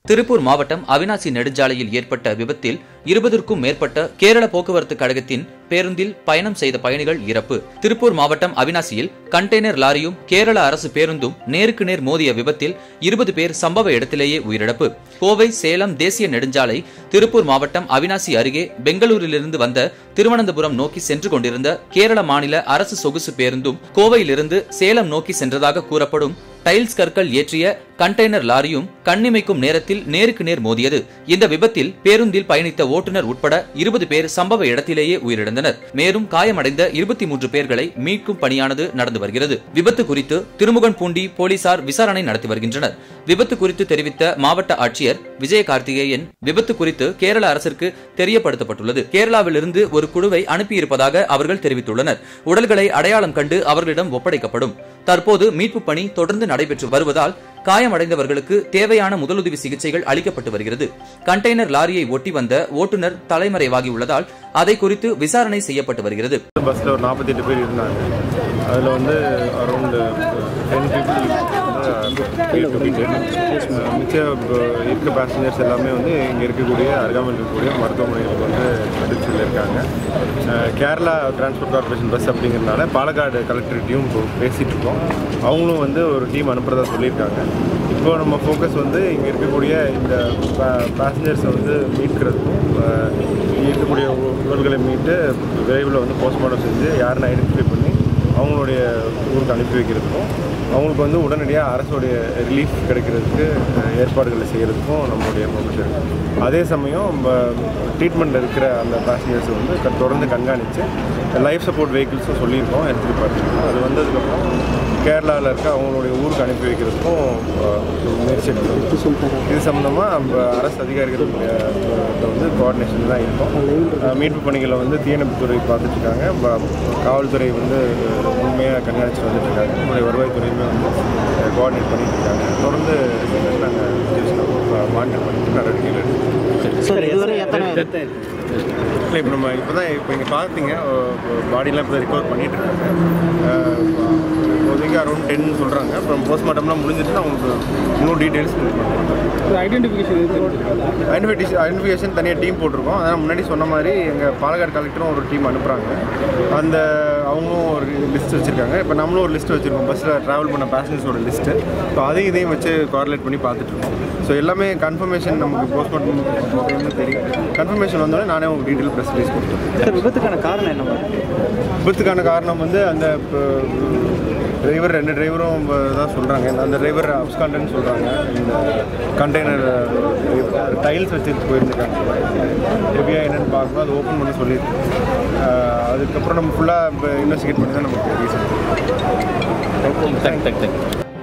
திருப்பூர் மாவட்டம் அவினாசி நெடுஞ்சாலையில் ஏற்பட்ட விபத்தில் இருபதற்கும் மேற்பட்ட கேரள போக்குவரத்து கழகத்தின் பேருந்தில் பயணம் செய்த பயணிகள் இறப்பு திருப்பூர் மாவட்டம் அவினாசியில் கண்டெய்னர் லாரியும் கேரள அரசு பேருந்தும் நேருக்கு நேர் மோதிய விபத்தில் இருபது பேர் சம்பவ இடத்திலேயே உயிரிழப்பு கோவை சேலம் தேசிய நெடுஞ்சாலை திருப்பூர் மாவட்டம் அவினாசி அருகே பெங்களூரிலிருந்து வந்த திருவனந்தபுரம் நோக்கி சென்று கொண்டிருந்த கேரள மாநில அரசு சொகுசு பேருந்தும் கோவையிலிருந்து சேலம் நோக்கி சென்றதாக கூறப்படும் டைல்ஸ் கற்கள் ஏற்றிய கண்டெய்னர் லாரியும் கண்ணிமைக்கும் நேரத்தில் நேருக்கு நேர் மோதியது இந்த விபத்தில் பேருந்தில் பயணித்த ஓட்டுநர் உட்பட இருபது பேர் சம்பவ இடத்திலேயே உயிரிழந்தனர் மேலும் காயமடைந்த இருபத்தி மூன்று பேர்களை மீட்கும் பணியானது நடந்து வருகிறது விபத்து குறித்து திருமுகன் பூண்டி போலீசார் விசாரணை நடத்தி வருகின்றனர் விபத்து குறித்து தெரிவித்த மாவட்ட ஆட்சியர் விஜய கார்த்திகேயன் விபத்து குறித்து கேரள அரசிற்கு தெரியப்படுத்தப்பட்டுள்ளது கேரளாவிலிருந்து ஒரு குழுவை அனுப்பியிருப்பதாக அவர்கள் தெரிவித்துள்ளனர் உடல்களை அடையாளம் கண்டு அவர்களிடம் ஒப்படைக்கப்படும் தற்போது மீட்பு பணி தொடர்ந்து நடைபெற்று வருவதால் காயமடைந்தவர்களுக்கு தேவையான முதலுதவி சிகிச்சைகள் அளிக்கப்பட்டு வருகிறது கண்டெய்னர் லாரியை ஒட்டி வந்த ஓட்டுநர் தலைமறைவாகியுள்ளதால் அதை குறித்து விசாரணை செய்யப்பட்டு வருகிறது பஸ்ஸில் ஒரு நாற்பத்தெட்டு பேர் இருந்தாங்க அதில் வந்து அரௌண்டு டென் பீப்புள் மிச்சம் இப்போ இருக்க பேசஞ்சர்ஸ் எல்லாமே வந்து இங்கே இருக்கக்கூடிய அருகாமையில் இருக்கக்கூடிய மருத்துவமனைகளுக்கு வந்து அதிர்ச்சியில் இருக்காங்க அஹ் கேரளா டிரான்ஸ்போர்ட் கார்பரேஷன் பஸ் அப்படிங்கிறதுனால பாலக்காடு கலெக்டர்கிட்டையும் இப்போ பேசிகிட்டு இருக்கோம் அவங்களும் வந்து ஒரு டீம் அனுப்புறதா சொல்லியிருக்காங்க இப்போ நம்ம ஃபோக்கஸ் வந்து இங்கே இருக்கக்கூடிய இந்த பேசஞ்சர்ஸை வந்து மீட்கிறதுக்கும் அஹ் இங்கே இருக்கக்கூடிய உ- உடல்களை மீட்டு விரைவில் வந்து போஸ்ட்மார்ட்டம் செஞ்சு யாருன்னு ஐடென்டிஃபை பண்ணி அவங்களுடைய ஊருக்கு அனுப்பி வைக்கிறதுக்கும் அவங்களுக்கு வந்து உடனடியாக அரசுடைய ரிலீஃப் கிடைக்கிறதுக்கு அஹ், ஏற்பாடுகளை செய்கிறதுக்கும் நம்மளுடைய ஃபோக்கஸ் இருக்குது அதே சமயம் ட்ரீட்மெண்ட்டில் இருக்கிற அந்த பேசஞ்சர்ஸை வந்து க- தொடர்ந்து கண்காணித்து லைஃப் சப்போர்ட் வெஹிக்கிள்ஸும் சொல்லியிருக்கோம் எடுத்து டிபார்ட்மெண்ட் அது வந்ததுக்கப்புறம் கேரளாவில் இருக்க அவங்களுடைய ஊருக்கு அனுப்பி வைக்கிறதுக்கும் அஹ், முயற்சி எடுக்கிறோம் இது சம்மந்தமாக நம்ம அரசு அதிகாரிகள் அஹ், வந்து கோஆர்டினேஷன் தான் இருக்கோம் அஹ், மீட்பு பணிகளை வந்து தீயணைப்புத்துறை பார்த்துட்டு இருக்காங்க ப- காவல்துறை வந்து உண்மையாக கண்காணிச்சு வந்துட்டு இருக்காங்க நம்மளுடைய வருவாய்த்துறையுமே வந்து கோஆர்டினேட் பண்ணிட்டு இருக்காங்க தொடர்ந்து நாங்கள் மானிட்டர் பண்ணிட்டு நடவடிக்கைகள் எடுக்கிறோம் சார் இதுவரை எத்தனை இல்லை இப்போ நம்ம இப்போ தான் இப்போ இங்கே பார்த்தீங்க பாடிலாம் இப்போ ரிகவர் பண்ணிட்டு இருக்காங்க அஹ், இப்போதைக்கு அரௌண்ட் டென் சொல்கிறாங்க அப்புறம் போஸ்ட்மார்ட்டம்லாம் முடிஞ்சிருச்சுன்னா அவங்களுக்கு இன்னும் டீட்டெயில்ஸ் ஐடென்டிஃபிகேஷன் ஐடென்டிஃபிகேஷன் ஐடென்டிஃபிகேஷன் தனியாக டீம் போட்டிருக்கோம் அதான் முன்னாடி சொன்ன மாதிரி எங்கள் பாலக்காடு கலெக்டரும் ஒரு டீம் அனுப்புகிறாங்க அந்த அவங்களும் ஒரு லிஸ்ட் வச்சுருக்காங்க இப்போ நம்மளும் ஒரு லிஸ்ட் வச்சுருக்கோம் பஸ்ஸில் ட்ராவல் பண்ண பேசஞ்சர்ஸோட லிஸ்ட்டு ஸோ அதையும் இதையும் வச்சு கோஆர்டினேட் பண்ணி பார்த்துட்ருக்கோம் ஸோ எல்லாமே கன்ஃபர்மேஷன் நமக்கு போஸ்ட்மார்ட்டம் தெரியும் கன்ஃபர்மேஷன் வந்தோடனே நானே உங்களுக்கு டீட்டெயில் ப்ரெஸ் ரிலீஸ் கொடுத்துருவேன் சார் விபத்துக்கான காரணம் என்ன விபத்துக்கான காரணம் வந்து அந்த டிரைவர் ரெண்டு டிரைவரும் தான் சொல்கிறாங்க அந்த டிரைவர் அப்ஸ்காண்டன்னு சொல்கிறாங்க இந்த கண்டெய்னர் டைல்ஸ் வச்சுட்டு போயிருந்துருக்காங்க ஹெவியாக என்னென்னு பார்க்கணும் அது ஓப்பன் பண்ண சொல்லியிருக்கு அஹ் அதுக்கப்புறம் நம்ம ஃபுல்லாக இன்வெஸ்டிகேட் பண்ணி தான் நமக்கு ரீசன் தேங்க் தேங்க் தேங்க்